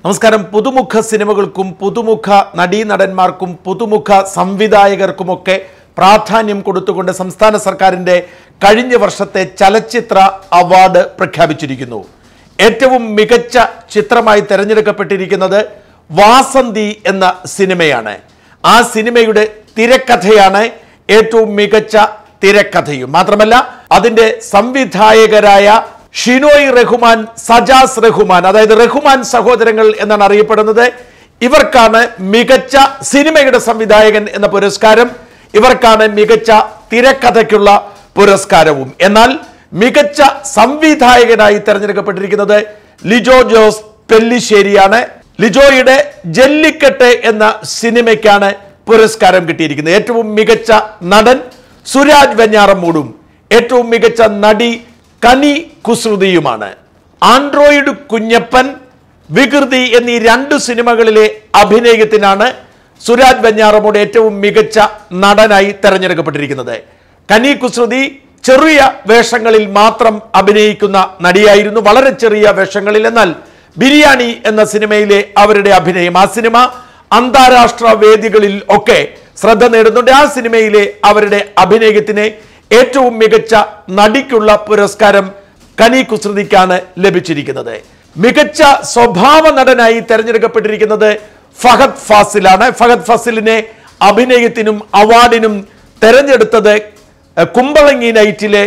നമസ്കാരം പുതുമുഖ സിനിമകൾക്കും പുതുമുഖ നടീനടന്മാർക്കും പുതുമുഖ സംവിധായകർക്കുമൊക്കെ പ്രാധാന്യം കൊടുത്തുകൊണ്ട് സംസ്ഥാന സർക്കാരിൻ്റെ കഴിഞ്ഞ വർഷത്തെ ചലച്ചിത്ര അവാർഡ് പ്രഖ്യാപിച്ചിരിക്കുന്നു ഏറ്റവും മികച്ച ചിത്രമായി തിരഞ്ഞെടുക്കപ്പെട്ടിരിക്കുന്നത് വാസന്തി എന്ന സിനിമയാണ് ആ സിനിമയുടെ തിരക്കഥയാണ് ഏറ്റവും മികച്ച തിരക്കഥയും മാത്രമല്ല അതിൻ്റെ സംവിധായകരായ ഷിനോയ് റഹ്മാൻ സജാസ് റഹ്മാൻ അതായത് റഹ്മാൻ സഹോദരങ്ങൾ എന്നാണ് അറിയപ്പെടുന്നത് ഇവർക്കാണ് മികച്ച സിനിമയുടെ സംവിധായകൻ എന്ന പുരസ്കാരം ഇവർക്കാണ് മികച്ച തിരക്കഥയ്ക്കുള്ള പുരസ്കാരവും എന്നാൽ മികച്ച സംവിധായകനായി തെരഞ്ഞെടുക്കപ്പെട്ടിരിക്കുന്നത് ലിജോ ജോസ് പെല്ലിശ്ശേരിയാണ് ലിജോയുടെ ജല്ലിക്കെട്ട് എന്ന സിനിമയ്ക്കാണ് പുരസ്കാരം കിട്ടിയിരിക്കുന്നത് ഏറ്റവും മികച്ച നടൻ സുരാജ് വെഞ്ഞാറമ്മൂടും ഏറ്റവും മികച്ച നടി കനി കുസൃതിയുമാണ് ആൻഡ്രോയിഡ് കുഞ്ഞപ്പൻ വികൃതി എന്നീ രണ്ട് സിനിമകളിലെ അഭിനയത്തിനാണ് സുരാജ് വെഞ്ഞാറമ്മൂട് ഏറ്റവും മികച്ച നടനായി തെരഞ്ഞെടുക്കപ്പെട്ടിരിക്കുന്നത് കനി കുസൃതി ചെറിയ വേഷങ്ങളിൽ മാത്രം അഭിനയിക്കുന്ന നടിയായിരുന്നു വളരെ ചെറിയ വേഷങ്ങളിൽ എന്നാൽ ബിരിയാണി എന്ന സിനിമയിലെ അവരുടെ അഭിനയം ആ സിനിമ അന്താരാഷ്ട്ര വേദികളിൽ ഒക്കെ ശ്രദ്ധ നേടുന്നുണ്ട് ആ സിനിമയിലെ അവരുടെ അഭിനയത്തിന് ഏറ്റവും മികച്ച നടിക്കുള്ള പുരസ്കാരം കനി കുസൃതിക്കാണ് ലഭിച്ചിരിക്കുന്നത് മികച്ച സ്വഭാവ നടനായി തെരഞ്ഞെടുക്കപ്പെട്ടിരിക്കുന്നത് ഫഹദ് ഫാസിലാണ് ഫഹദ് ഫാസിലിനെ അഭിനയത്തിനും അവാർഡിനും തെരഞ്ഞെടുത്തത് എഹ്, കുമ്പളങ്ങി നൈറ്റിലെ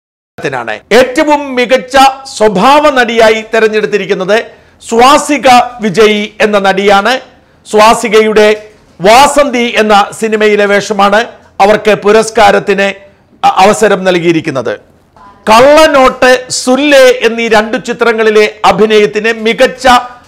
ാണ് ഏറ്റവും മികച്ച സ്വഭാവ നടിയായി തെരഞ്ഞെടുത്തിരിക്കുന്നത് സ്വാസിക വിജയി എന്ന നടിയാണ് സ്വാസികയുടെ വാസന്തി എന്ന സിനിമയിലെ വേഷമാണ് അവർക്ക് പുരസ്കാരത്തിന് അ- അവസരം നൽകിയിരിക്കുന്നത് കള്ളനോട്ട് സുല്ലെ എന്നീ രണ്ട് ചിത്രങ്ങളിലെ അഭിനയത്തിന് മികച്ച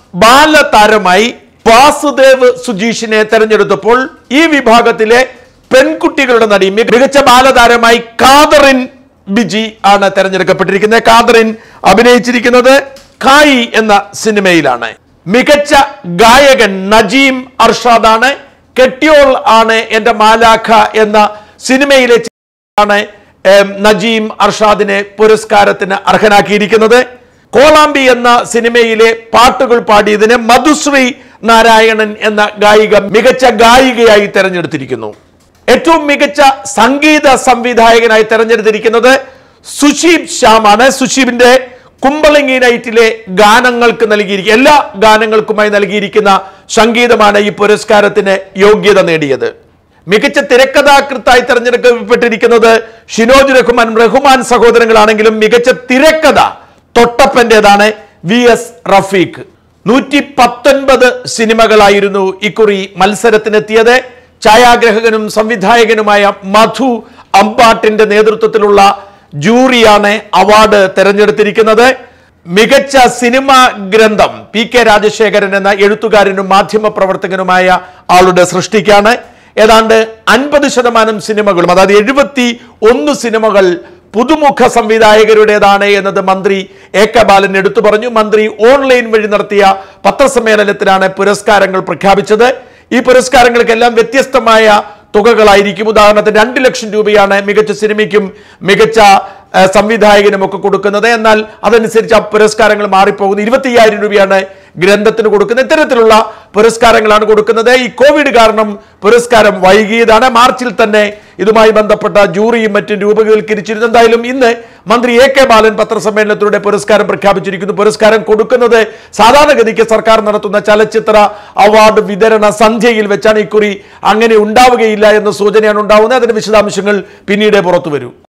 ബാലതാരമായി വാസുദേവ് സുജീഷിനെ തെരഞ്ഞെടുത്തപ്പോൾ ഈ വിഭാഗത്തിലെ പെൺകുട്ടികളുടെ നടി മി- മികച്ച ബാലതാരമായി കാതറിൻ ബിജി ആണ് തെരഞ്ഞെടുക്കപ്പെട്ടിരിക്കുന്നത് കാതറിൻ അഭിനയിച്ചിരിക്കുന്നത് ഖായി എന്ന സിനിമയിലാണ് മികച്ച ഗായകൻ നജീം അർഷാദാണ് കെട്ടിയോൾ ആണ് എന്റെ മാലാഖ എന്ന സിനിമയിലെ ആണ് ഏം, നജീം അർഷാദിനെ പുരസ്കാരത്തിന് അർഹനാക്കിയിരിക്കുന്നത് കോളാമ്പി എന്ന സിനിമയിലെ പാട്ടുകൾ പാടിയതിന് മധുശ്രീ നാരായണൻ എന്ന ഗായിക മികച്ച ഗായികയായി തെരഞ്ഞെടുത്തിരിക്കുന്നു ഏറ്റവും മികച്ച സംഗീത സംവിധായകനായി തെരഞ്ഞെടുത്തിരിക്കുന്നത് സുഷീബ് ശ്യാമാണ് സുഷീബിന്റെ കുമ്പളങ്ങി നൈറ്റിലെ ഗാനങ്ങൾക്ക് നൽകിയിരിക്കുന്ന എല്ലാ ഗാനങ്ങൾക്കുമായി നൽകിയിരിക്കുന്ന സംഗീതമാണ് ഈ പുരസ്കാരത്തിന് യോഗ്യത നേടിയത് മികച്ച തിരക്കഥാകൃത്തായി തെരഞ്ഞെടുക്കപ്പെട്ടിരിക്കുന്നത് ഷിനോജ് റഹ്മാൻ റഹ്മാൻ സഹോദരങ്ങളാണെങ്കിലും മികച്ച തിരക്കഥ തൊട്ടപ്പന്റേതാണ് വി എസ് റഫീഖ് നൂറ്റി പത്തൊൻപത് സിനിമകളായിരുന്നു ഇക്കുറി മത്സരത്തിനെത്തിയത് ഛായാഗ്രഹകനും സംവിധായകനുമായ മധു അമ്പാട്ടിന്റെ നേതൃത്വത്തിലുള്ള ജൂറിയാണ് അവാർഡ് തെരഞ്ഞെടുത്തിരിക്കുന്നത് മികച്ച സിനിമാ ഗ്രന്ഥം പി കെ രാജശേഖരൻ എന്ന എഴുത്തുകാരനും മാധ്യമ പ്രവർത്തകനുമായ ആളുടെ സൃഷ്ടിക്കാണ് ഏതാണ്ട് അൻപത് ശതമാനം സിനിമകളും അതായത് എഴുപത്തി ഒന്ന് സിനിമകൾ പുതുമുഖ സംവിധായകരുടേതാണ് എന്നത് മന്ത്രി എ കെ ബാലൻ എടുത്തു പറഞ്ഞു മന്ത്രി ഓൺലൈൻ വഴി നടത്തിയ പത്രസമ്മേളനത്തിലാണ് പുരസ്കാരങ്ങൾ പ്രഖ്യാപിച്ചത് ഈ പുരസ്കാരങ്ങൾക്കെല്ലാം വ്യത്യസ്തമായ തുകകളായിരിക്കും ഉദാഹരണത്തിന് രണ്ട് ലക്ഷം രൂപയാണ് മികച്ച സിനിമയ്ക്കും മികച്ച ഏഹ്, സംവിധായകനും ഒക്കെ കൊടുക്കുന്നത് എന്നാൽ അതനുസരിച്ച് ആ പുരസ്കാരങ്ങൾ മാറിപ്പോകുന്നു ഇരുപത്തിയ്യായിരം രൂപയാണ് ഗ്രന്ഥത്തിന് കൊടുക്കുന്നത് ഇത്തരത്തിലുള്ള പുരസ്കാരങ്ങളാണ് കൊടുക്കുന്നത് ഈ കോവിഡ് കാരണം പുരസ്കാരം വൈകിയതാണ് മാർച്ചിൽ തന്നെ ഇതുമായി ബന്ധപ്പെട്ട ജൂറിയും മറ്റും രൂപവൽക്കരിച്ചിരുന്നു എന്തായാലും ഇന്ന് മന്ത്രി എ കെ ബാലൻ പത്രസമ്മേളനത്തിലൂടെ പുരസ്കാരം പ്രഖ്യാപിച്ചിരിക്കുന്നു പുരസ്കാരം കൊടുക്കുന്നത് സാധാരണഗതിക്ക് സർക്കാർ നടത്തുന്ന ചലച്ചിത്ര അവാർഡ് വിതരണ സന്ധ്യയിൽ വെച്ചാണ് ഇക്കുറി അങ്ങനെ ഉണ്ടാവുകയില്ല എന്ന സൂചനയാണ് ഉണ്ടാവുന്നത് അതിന്റെ വിശദാംശങ്ങൾ പിന്നീട് പുറത്തു വരൂ